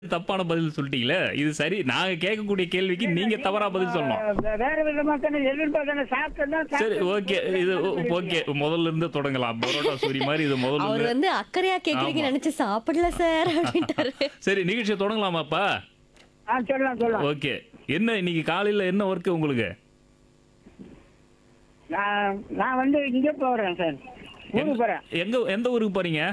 தப்பான பதில் சொல்லிட்டீங்களே இது சரி நாங்க கேட்கக்கூடிய கேள்விக்கு நீங்க தவறா பதில் சொல்லணும் வே- வேற விதமா தானே எதிர்பார்த்தானே சாப்பிட்டா சரி ஓகே இது ஓகே முதல்ல இருந்து தொடங்கலாம் பரோட்டா சூரி மாதிரி இது முதல்ல அவர் இருந்து வந்து அக்கறையா கேக்குறீங்க ஆமா. நினைச்சு சாப்பிடல சார் அப்படின்ட்டாரு சரி நிகழ்ச்சியை தொடங்கலாமாப்பா ஆ சொல்லலாம் சொல்லலாம் ஓகே என்ன இன்னைக்கு காலையில என்ன ஒர்க் உங்களுக்கு நான் நான் வந்து இங்க போறேன் சார் ஊருக்கு போறேன் எங்க எந்த ஊருக்கு போறீங்க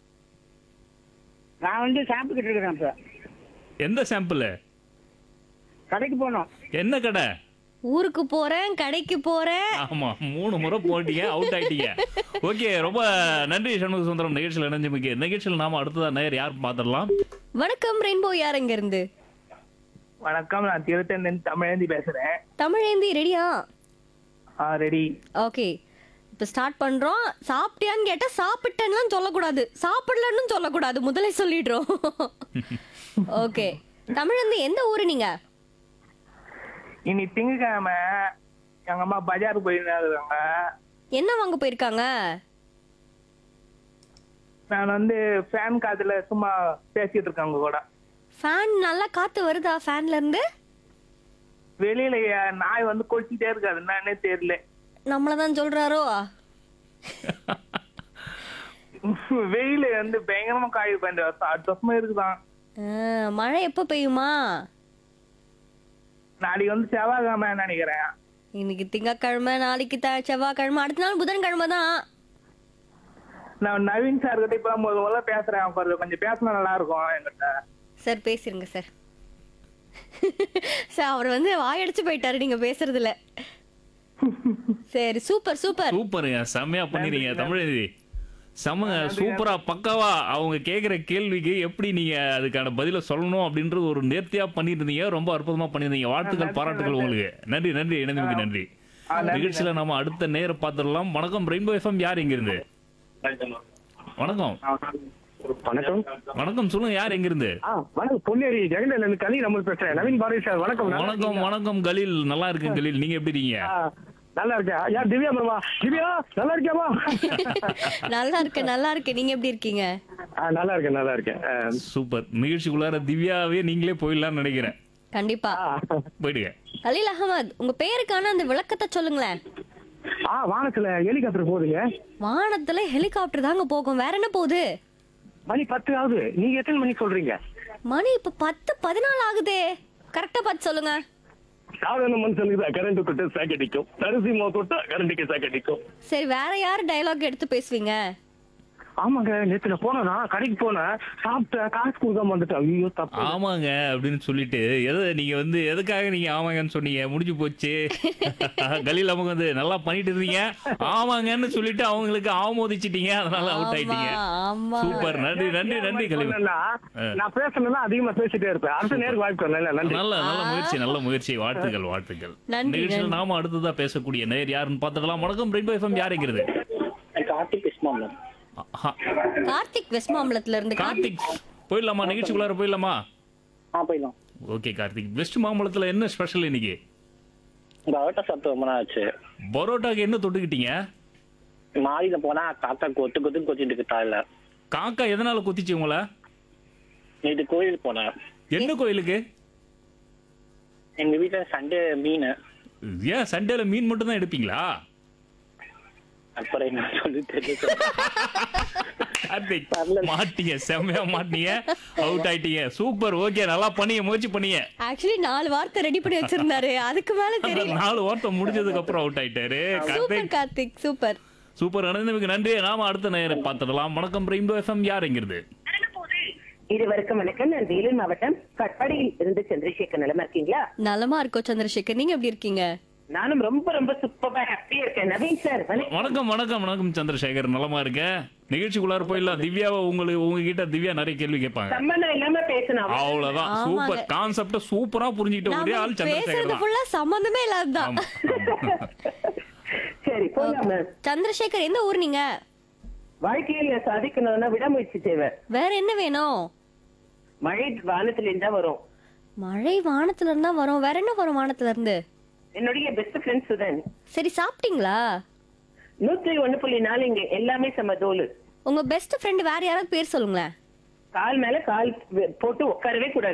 நான் வந்து சாப்பிட்டுக்கிட்டு இருக்கிறேன் இப்ப எந்த சாம்பிள் கடைக்கு போனோம் என்ன கடை ஊருக்கு போறேன் கடைக்கு போறேன் ஆமா மூணு முறை போட்டீங்க அவுட் ஆயிட்டீங்க ஓகே ரொம்ப நன்றி சண்முக சுந்தரம் நிகழ்ச்சியில் இணைஞ்சமைக்கு நிகழ்ச்சியில் நாம அடுத்ததா நேர் யார் பார்த்துடலாம் வணக்கம் ரெயின்போ யார் எங்க இருந்து வணக்கம் நான் திருத்தன் தமிழேந்தி பேசுறேன் தமிழேந்தி ரெடியா ஆ ரெடி ஓகே இப்ப ஸ்டார்ட் பண்றோம் சாப்பிட்டியான்னு கேட்டா சாப்பிட்டேன்னு சொல்லக்கூடாது சாப்பிடலன்னு சொல்லக்கூடாது முதல்ல சொல்லிடுறோம் ஓகே தமிழேந்தி எந்த ஊரு நீங்க இனி திங்கக்கிழமை எங்க அம்மா பஜார் போயிருந்தாங்க என்ன வாங்க போயிருக்காங்க நான் வந்து ஃபேன் காத்துல சும்மா பேசிட்டு இருக்கேன் உங்க கூட ஃபேன் நல்லா காத்து வருதா ஃபேன்ல இருந்து வெளியில என் நாய் வந்து கொட்டிட்டே இருக்காது என்னன்னே தெரியல நம்மளதான் சொல்றாரோ வெயில வந்து பயங்கரமா காய் பண்ண அடுத்த வருஷமா இருக்குதான் ஆ, மழை எப்போ பெய்யுமா நாளைக்கு வந்து செவ்வாய்க்கிழமை நினைக்கிறேன் இன்னைக்கு திங்கக்கிழமை நாளைக்கு த செவ்வாய்க்கிழமை அடுத்த நாள் புதன்கிழமை தான் நான் நவீன் சார் கிட்ட இப்ப முதல் முதல்ல பேசுறேன் கொஞ்சம் கொஞ்சம் பேசினா நல்லா இருக்கும் என்கிட்ட சார் பேசிருங்க சார் சார் அவர் வந்து வாயடிச்சு போயிட்டாரு நீங்க பேசுறதுல சரி சூப்பர் சூப்பர் சூப்பருங்க செம்மையா பண்ணிருங்க தமிழதி செம்மங்க சூப்பரா பக்காவா அவங்க கேக்குற கேள்விக்கு எப்படி நீங்க அதுக்கான பதில சொல்லணும் அப்படின்றது ஒரு நேர்த்தியா பண்ணிருந்தீங்க ரொம்ப அற்புதமா பண்ணிருந்தீங்க வாழ்த்துக்கள் பாராட்டுகள் உங்களுக்கு நன்றி நன்றி இணைந்தமைக்கு நன்றி நிகழ்ச்சியில நாம அடுத்த நேர பார்த்துடலாம் வணக்கம் ரெயின்போ எஃப்எம் யார் எங்க இருந்து வணக்கம் வணக்கம் வணக்கம் சொல்லுங்க யார் எங்க இருந்து ஆ வணக்கம் பொன்னேரி ஜெகண்டல் இருந்து கலி நம்ம பேசுறேன் நவீன் பாரதி சார் வணக்கம் நல்லா வணக்கம் இருக்கீங்களா? வணக்கம் கலீல் நல்லா இருக்கு கலீல் நீங்க எப்படி இருக்கீங்க ஆ, நல்லா இருக்கேன் யார் திவ்யா பிரமா திவ்யா நல்லா இருக்கியாமா நல்லா இருக்கு நல்லா இருக்கு நீங்க எப்படி இருக்கீங்க ஆ, நல்லா இருக்கேன் நல்லா இருக்கேன் ஆ, சூப்பர் நிகழ்ச்சிக்குள்ளார திவ்யாவே நீங்களே போயிடலாம்னு நினைக்கிறேன் கண்டிப்பா ஆ, போயிடுங்க அலீல் அகமது உங்க பேருக்கான அந்த விளக்கத்தை சொல்லுங்களேன் ஆ வானத்துல ஹெலிகாப்டர் போகுதுங்க வானத்துல ஹெலிகாப்டர் தாங்க போகும் வேற என்ன போகுது மணி பத்து ஆகுது நீங்க எத்தனை மணிக்கு சொல்றீங்க மணி இப்ப பத்து பதினாலு ஆகுதே கரெக்டா பார்த்து சொல்லுங்க சாதாரண மனுஷனுக்கு தான் கரண்ட் தொட்டு சாக் அடிக்கும் தரிசிமா தொட்டா கரண்ட்டுக்கு சாக் அடிக்கும் சரி வேற யார் டயலாக் எடுத்து பேசுவீங்க ஆமாங்க நேத்து நான் போனேன்னா கடைக்கு போனேன் சாப்பிட்டேன் காசு கொடுக்காம வந்துட்டேன் ஐயோ தப்பு ஆமாங்க அப்படின்னு சொல்லிட்டு எதை நீங்க வந்து எதுக்காக நீங்க ஆமாங்கன்னு சொன்னீங்க முடிஞ்சு போச்சு கலீல் அவங்க வந்து நல்லா பண்ணிட்டு இருந்தீங்க ஆமாங்கன்னு சொல்லிட்டு அவங்களுக்கு ஆமோதிச்சிட்டீங்க அதனால அவுட் ஆயிட்டீங்க ஆமா சூப்பர் நன்றி நன்றி நன்றி கலீல் சொன்னேன்னா, நான் பேசணும்னா அதிகமா பேசிட்டே இருப்பேன் அடுத்த நேரம் வாய்ப்பு வரல நன்றி நல்ல நல்ல முயற்சி நல்ல முயற்சி வாழ்த்துக்கள் வாழ்த்துக்கள் நன்றி, நிகழ்ச்சியில் நன்றி. நாம அடுத்ததா பேசக்கூடிய நேர் யாருன்னு பார்த்துக்கலாம் வணக்கம் ரெயின்போ எஃப்எம் யாருங்கிறது கார்த்திக் இஸ்மாம்லம் கார்த்திக் வெஸ்ட் மாம்பலத்துல இருந்து கார்த்திக் போயிடலாமா நிகழ்ச்சிக்குள்ளார போயிடலாமா ஆ போயிடலாம் ஓகே கார்த்திக் வெஸ்ட் மாம்பழத்துல என்ன ஸ்பெஷல் இன்னைக்கு இந்த அவட்ட சாப்பிட்டு ரொம்ப நாள் ஆச்சு பரோட்டாக்கு என்ன தொட்டுக்கிட்டீங்க மாடியில போனா காக்கா கொத்து கொத்து கொத்திட்டு இருக்கு தாயில காக்கா எதனால குத்திச்சு உங்களை நேற்று கோயில் போனேன் என்ன கோயிலுக்கு எங்க வீட்டுல சண்டே மீன் ஏன் சண்டேல மீன் மட்டும் தான் எடுப்பீங்களா அப்புறம் என்ன சொல்லி தெரியல கார்த்திக் மாட்டீங்க செம்மையா மாட்டீங்க அவுட் ஆயிட்டீங்க சூப்பர் ஓகே நல்லா பண்ணீங்க முயற்சி பண்ணீங்க ஆக்சுவலி நாலு வார்த்தை ரெடி பண்ணி வச்சிருந்தாரு அதுக்கு மேல அந்த தெரியல நாலு வார்த்தை முடிஞ்சதுக்கு அப்புறம் அவுட் ஆயிட்டாரு super Karthik Karthik super super அனந்தமிக்கு நன்றி நாம அடுத்த நேரம் பார்த்துடலாம் வணக்கம் ரெயின்போ எஃப்எம் யாருங்கிறது இருவருக்கும் வணக்கம் நான் வேலூர் மாவட்டம் கட்பாடியில் இருந்து சந்திரசேகர் நிலமா இருக்கீங்களா நலமா இருக்கோ சந்திரசேகர் நீங்க எப்படி இருக்கீங்க நானும் ரொம்ப ரொம்ப சூப்பரா ஹாப்பியா இருக்கேன் நவீன் சார் வணக்கம் வணக்கம் வணக்கம் வணக்கம் சந்திரசேகர் நலமா இருக்கேன் நிகழ்ச்சிக்குள்ளார போயிடலாம் திவ்யாவை உங்களுக்கு உங்ககிட்ட திவ்யா நிறைய கேள்வி கேட்பாங்க சம்பந்தம் இல்லாம பேசணும் அவ்வளவுதான் ஆமாங்க. சூப்பர் கான்செப்ட சூப்பரா புரிஞ்சுக்கிட்ட ஒரே ஆள் நாம சந்திரசேகர் பேசுறது தான் ஃபுல்லா சம்பந்தமே இல்லாததான் ஆமா, ஆமா. சரி போலாமா சந்திரசேகர் எந்த ஊர் நீங்க வாழ்க்கையில சாதிக்கணும்னா விடாமுயற்சி தேவை வேற என்ன வேணும் மழை வானத்துல இருந்தா வரும் மழை வானத்துல இருந்தா வரும் வேற என்ன வரும் வானத்துல இருந்து என்னுடைய பெஸ்ட் ஃப்ரெண்ட் சுதன் சரி சாப்பிட்டீங்களா நூத்தி ஒண்ணு புள்ளி நாலு இங்க எல்லாமே சம தோலு உங்க பெஸ்ட் ஃப்ரெண்ட் வேற யாராவது பேர் சொல்லுங்களேன் கால் மேல கால் போட்டு உட்காரவே கூடாது